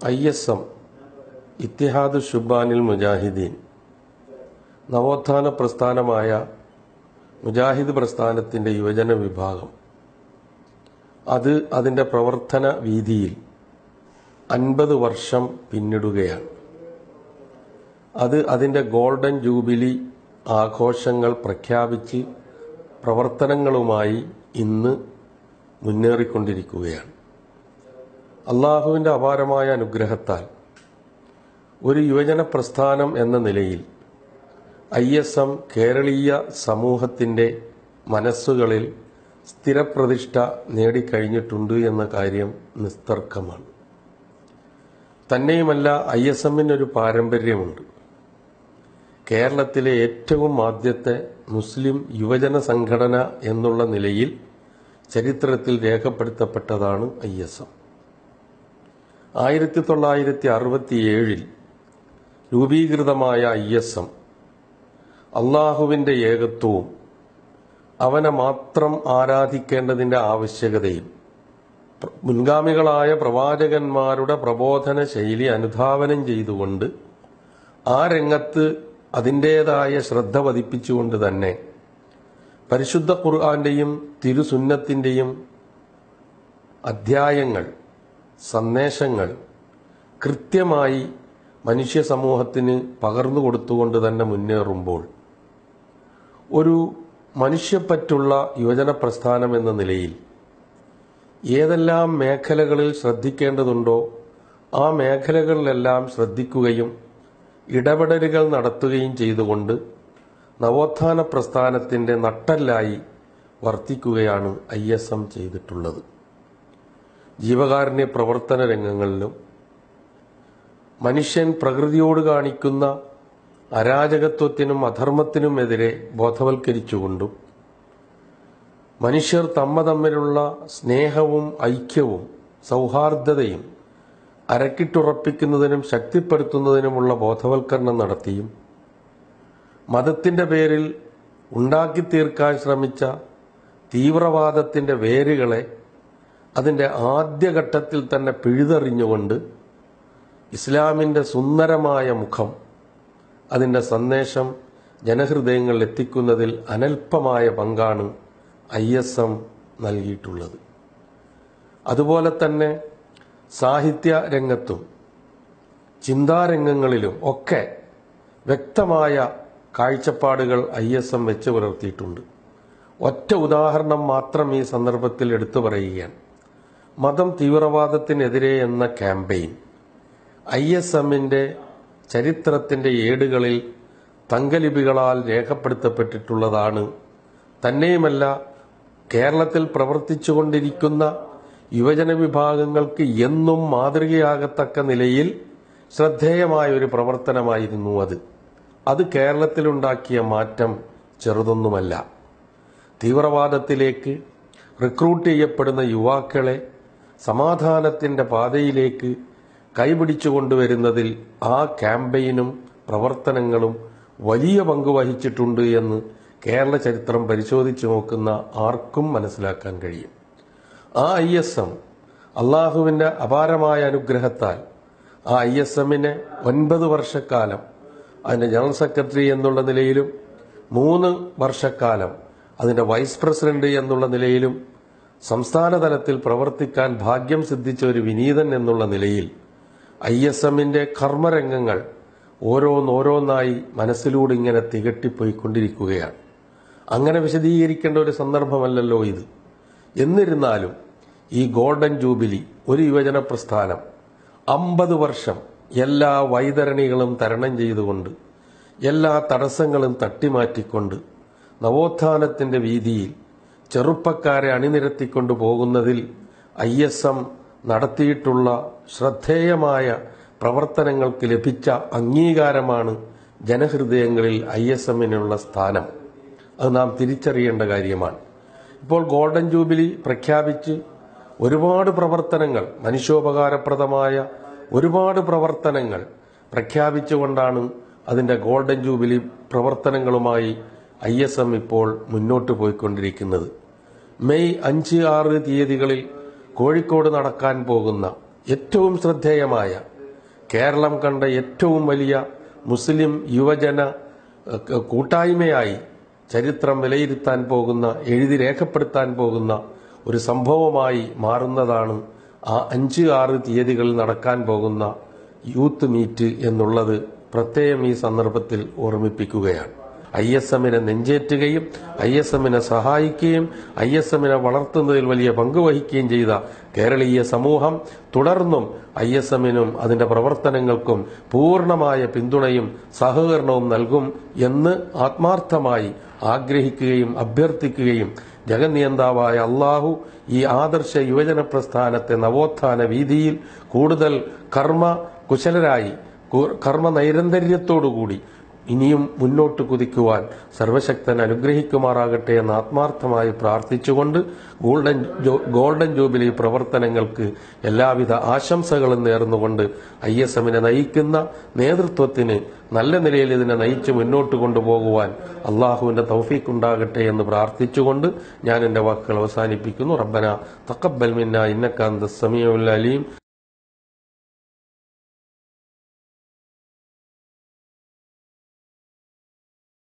I S M Ittihad ഷുബാനിൽ മുജാഹിദീൻ നവോത്ഥാന പ്രസ്ഥാനമായ മുജാഹിദ് പ്രസ്ഥാനത്തിന്റെ യുവജന വിഭാഗം അത് അതിന്റെ പ്രവർത്തന വീതിയിൽ അൻപത് വർഷം പിന്നിടുകയാണ് അത് അതിന്റെ ഗോൾഡൻ ജൂബിലി ആഘോഷങ്ങൾ പ്രഖ്യാപിച്ച് പ്രവർത്തനങ്ങളുമായി ഇന്ന് മുന്നേറിക്കൊണ്ടിരിക്കുകയാണ് അള്ളാഹുവിന്റെ അപാരമായ അനുഗ്രഹത്താൽ ഒരു യുവജന പ്രസ്ഥാനം എന്ന നിലയിൽ ഐ എസ് എം കേരളീയ സമൂഹത്തിന്റെ മനസ്സുകളിൽ സ്ഥിരപ്രതിഷ്ഠ നേടിക്കഴിഞ്ഞിട്ടുണ്ട് എന്ന കാര്യം നിസ്തർക്കമാണ് തന്നെയുമല്ല ഐ എസ് എമ്മിനൊരു പാരമ്പര്യമുണ്ട് കേരളത്തിലെ ഏറ്റവും ആദ്യത്തെ മുസ്ലിം യുവജന സംഘടന എന്നുള്ള നിലയിൽ ചരിത്രത്തിൽ രേഖപ്പെടുത്തപ്പെട്ടതാണ് ഐ എസ് എം ആയിരത്തി തൊള്ളായിരത്തി അറുപത്തിയേഴിൽ രൂപീകൃതമായ ഐ എസ് എം അള്ളാഹുവിന്റെ ഏകത്വവും അവനെ മാത്രം ആരാധിക്കേണ്ടതിന്റെ ആവശ്യകതയും പ്ര- മുൻഗാമികളായ പ്രവാചകന്മാരുടെ പ്രബോധന ശൈലി അനുധാവനം ചെയ്തുകൊണ്ട് ആ രംഗത്ത് അതിൻ്റെതായ ശ്രദ്ധ പതിപ്പിച്ചുകൊണ്ട് തന്നെ പരിശുദ്ധ ഖുർആന്റെയും തിരുസുന്നത്തിന്റെയും അധ്യായങ്ങൾ സന്ദേശങ്ങൾ കൃത്യമായി മനുഷ്യ സമൂഹത്തിന് പകർന്നു കൊടുത്തുകൊണ്ട് തന്നെ മുന്നേറുമ്പോൾ ഒരു മനുഷ്യപ്പറ്റുള്ള യുവജന പ്രസ്ഥാനം എന്ന നിലയിൽ ഏതെല്ലാം മേഖലകളിൽ ശ്രദ്ധിക്കേണ്ടതുണ്ടോ ആ മേഖലകളിലെല്ലാം ശ്രദ്ധിക്കുകയും ഇടപെടലുകൾ നടത്തുകയും ചെയ്തുകൊണ്ട് നവോത്ഥാന പ്രസ്ഥാനത്തിന്റെ നട്ടല്ലായി വർത്തിക്കുകയാണ് ഐ എസ് എം ചെയ്തിട്ടുള്ളത് ജീവകാരുണ്യ പ്രവർത്തന രംഗങ്ങളിലും മനുഷ്യൻ പ്രകൃതിയോട് കാണിക്കുന്ന അരാജകത്വത്തിനും അധർമ്മത്തിനുമെതിരെ ബോധവൽക്കരിച്ചുകൊണ്ടും മനുഷ്യർ തമ്മ തമ്മിലുള്ള സ്നേഹവും ഐക്യവും സൗഹാർദ്ദതയും അരക്കിട്ടുറപ്പിക്കുന്നതിനും ശക്തിപ്പെടുത്തുന്നതിനുമുള്ള ബോധവൽക്കരണം നടത്തിയും മതത്തിന്റെ പേരിൽ ഉണ്ടാക്കി തീർക്കാൻ ശ്രമിച്ച തീവ്രവാദത്തിന്റെ വേരുകളെ അതിന്റെ ആദ്യഘട്ടത്തിൽ തന്നെ പിഴുതെറിഞ്ഞുകൊണ്ട് ഇസ്ലാമിന്റെ സുന്ദരമായ മുഖം അതിന്റെ സന്ദേശം ജനഹൃദയങ്ങളിൽ എത്തിക്കുന്നതിൽ അനൽപമായ പങ്കാണ് ഐ എസ് എം നൽകിയിട്ടുള്ളത് അതുപോലെ തന്നെ സാഹിത്യ രംഗത്തും ചിന്താരംഗങ്ങളിലും ഒക്കെ വ്യക്തമായ കാഴ്ചപ്പാടുകൾ ഐ എസ് എം വെച്ച് പുലർത്തിയിട്ടുണ്ട് ഒറ്റ ഉദാഹരണം മാത്രം ഈ സന്ദർഭത്തിൽ എടുത്തു പറയുകയാണ് മതം തീവ്രവാദത്തിനെതിരെ എന്ന ക്യാമ്പയിൻ ഐ എസ് എമ്മിന്റെ ചരിത്രത്തിന്റെ ഏടുകളിൽ തങ്കലിപികളാൽ രേഖപ്പെടുത്തപ്പെട്ടിട്ടുള്ളതാണ് തന്നെയുമല്ല കേരളത്തിൽ പ്രവർത്തിച്ചുകൊണ്ടിരിക്കുന്ന യുവജന വിഭാഗങ്ങൾക്ക് എന്നും മാതൃകയാകത്തക്ക നിലയിൽ ശ്രദ്ധേയമായ ഒരു പ്രവർത്തനമായിരുന്നു അത് അത് കേരളത്തിലുണ്ടാക്കിയ മാറ്റം ചെറുതൊന്നുമല്ല തീവ്രവാദത്തിലേക്ക് റിക്രൂട്ട് ചെയ്യപ്പെടുന്ന യുവാക്കളെ സമാധാനത്തിന്റെ പാതയിലേക്ക് കൈപിടിച്ചു കൊണ്ടുവരുന്നതിൽ ആ ക്യാമ്പയിനും പ്രവർത്തനങ്ങളും വലിയ പങ്ക് വഹിച്ചിട്ടുണ്ട് എന്ന് കേരള ചരിത്രം പരിശോധിച്ചു നോക്കുന്ന ആർക്കും മനസ്സിലാക്കാൻ കഴിയും ആ ഐ എസ് എം അള്ളാഹുവിന്റെ അപാരമായ അനുഗ്രഹത്താൽ ആ ഐ എസ് എമ്മിനെ ഒൻപത് വർഷക്കാലം അതിന്റെ ജനറൽ സെക്രട്ടറി എന്നുള്ള നിലയിലും മൂന്ന് വർഷക്കാലം അതിന്റെ വൈസ് പ്രസിഡന്റ് എന്നുള്ള നിലയിലും സംസ്ഥാന തലത്തിൽ പ്രവർത്തിക്കാൻ ഭാഗ്യം സിദ്ധിച്ച ഒരു വിനീതൻ എന്നുള്ള നിലയിൽ ഐ എസ് എമ്മിന്റെ കർമ്മരംഗങ്ങൾ ഓരോന്നോരോന്നായി മനസ്സിലൂടെ ഇങ്ങനെ തികട്ടിപ്പോയിക്കൊണ്ടിരിക്കുകയാണ് അങ്ങനെ വിശദീകരിക്കേണ്ട ഒരു സന്ദർഭമല്ലല്ലോ ഇത് എന്നിരുന്നാലും ഈ ഗോൾഡൻ ജൂബിലി ഒരു യുവജന പ്രസ്ഥാനം അമ്പത് വർഷം എല്ലാ വൈതരണികളും തരണം ചെയ്തുകൊണ്ട് എല്ലാ തടസ്സങ്ങളും തട്ടിമാറ്റിക്കൊണ്ട് നവോത്ഥാനത്തിന്റെ വീതിയിൽ ചെറുപ്പക്കാരെ അണിനിരത്തിക്കൊണ്ടു പോകുന്നതിൽ ഐ എസ് എം നടത്തിയിട്ടുള്ള ശ്രദ്ധേയമായ പ്രവർത്തനങ്ങൾക്ക് ലഭിച്ച അംഗീകാരമാണ് ജനഹൃദയങ്ങളിൽ ഐ എസ് എമ്മിനുള്ള സ്ഥാനം അത് നാം തിരിച്ചറിയേണ്ട കാര്യമാണ് ഇപ്പോൾ ഗോൾഡൻ ജൂബിലി പ്രഖ്യാപിച്ച് ഒരുപാട് പ്രവർത്തനങ്ങൾ മനുഷ്യോപകാരപ്രദമായ ഒരുപാട് പ്രവർത്തനങ്ങൾ പ്രഖ്യാപിച്ചുകൊണ്ടാണ് അതിന്റെ ഗോൾഡൻ ജൂബിലി പ്രവർത്തനങ്ങളുമായി ഐ എസ് എം ഇപ്പോൾ മുന്നോട്ട് പോയിക്കൊണ്ടിരിക്കുന്നത് മെയ് അഞ്ച് ആറ് തീയതികളിൽ കോഴിക്കോട് നടക്കാൻ പോകുന്ന ഏറ്റവും ശ്രദ്ധേയമായ കേരളം കണ്ട ഏറ്റവും വലിയ മുസ്ലിം യുവജന ഏഹ്, കൂട്ടായ്മയായി ചരിത്രം വിലയിരുത്താൻ പോകുന്ന എഴുതി രേഖപ്പെടുത്താൻ പോകുന്ന ഒരു സംഭവമായി മാറുന്നതാണ് ആ അഞ്ച് ആറ് തീയതികളിൽ നടക്കാൻ പോകുന്ന യൂത്ത് മീറ്റ് എന്നുള്ളത് പ്രത്യേകം ഈ സന്ദർഭത്തിൽ ഓർമ്മിപ്പിക്കുകയാണ് ഐ എസ് എമ്മിനെ നെഞ്ചേറ്റുകയും ഐ എസ് എമ്മിനെ സഹായിക്കുകയും ഐ എസ് എമ്മിനെ വളർത്തുന്നതിൽ വലിയ പങ്ക് വഹിക്കുകയും ചെയ്ത കേരളീയ സമൂഹം തുടർന്നും ഐ എസ് എമ്മിനും അതിന്റെ പ്രവർത്തനങ്ങൾക്കും പൂർണ്ണമായ പിന്തുണയും സഹകരണവും നൽകും എന്ന് ആത്മാർത്ഥമായി ആഗ്രഹിക്കുകയും അഭ്യർത്ഥിക്കുകയും ജഗന്നിയന്താവായ അള്ളാഹു ഈ ആദർശ യുവജന പ്രസ്ഥാനത്തെ നവോത്ഥാന വീതിയിൽ കൂടുതൽ കർമ്മ കുശലരായി കു- കർമ്മ നൈരന്തര്യത്തോടുകൂടി ഇനിയും മുന്നോട്ട് കുതിക്കുവാൻ സർവശക്തൻ അനുഗ്രഹിക്കുമാറാകട്ടെ എന്ന് ആത്മാർത്ഥമായി പ്രാർത്ഥിച്ചുകൊണ്ട് ഗോൾഡൻ ജോ- ഗോൾഡൻ ജൂബിലി പ്രവർത്തനങ്ങൾക്ക് എല്ലാവിധ ആശംസകളും നേർന്നുകൊണ്ട് ഐ എസ് എമ്മിനെ നയിക്കുന്ന നേതൃത്വത്തിന് നല്ല നിലയിൽ ഇതിനെ നയിച്ച് മുന്നോട്ട് കൊണ്ടുപോകുവാൻ അള്ളാഹുവിന്റെ തൗഫീഖ് ഉണ്ടാകട്ടെ എന്ന് പ്രാർത്ഥിച്ചുകൊണ്ട് ഞാൻ എന്റെ വാക്കുകൾ അവസാനിപ്പിക്കുന്നു റബ്ബന തക്കബൽ മിന്ന ഇന്നക്കാന്ത സമീഉൽ അലീം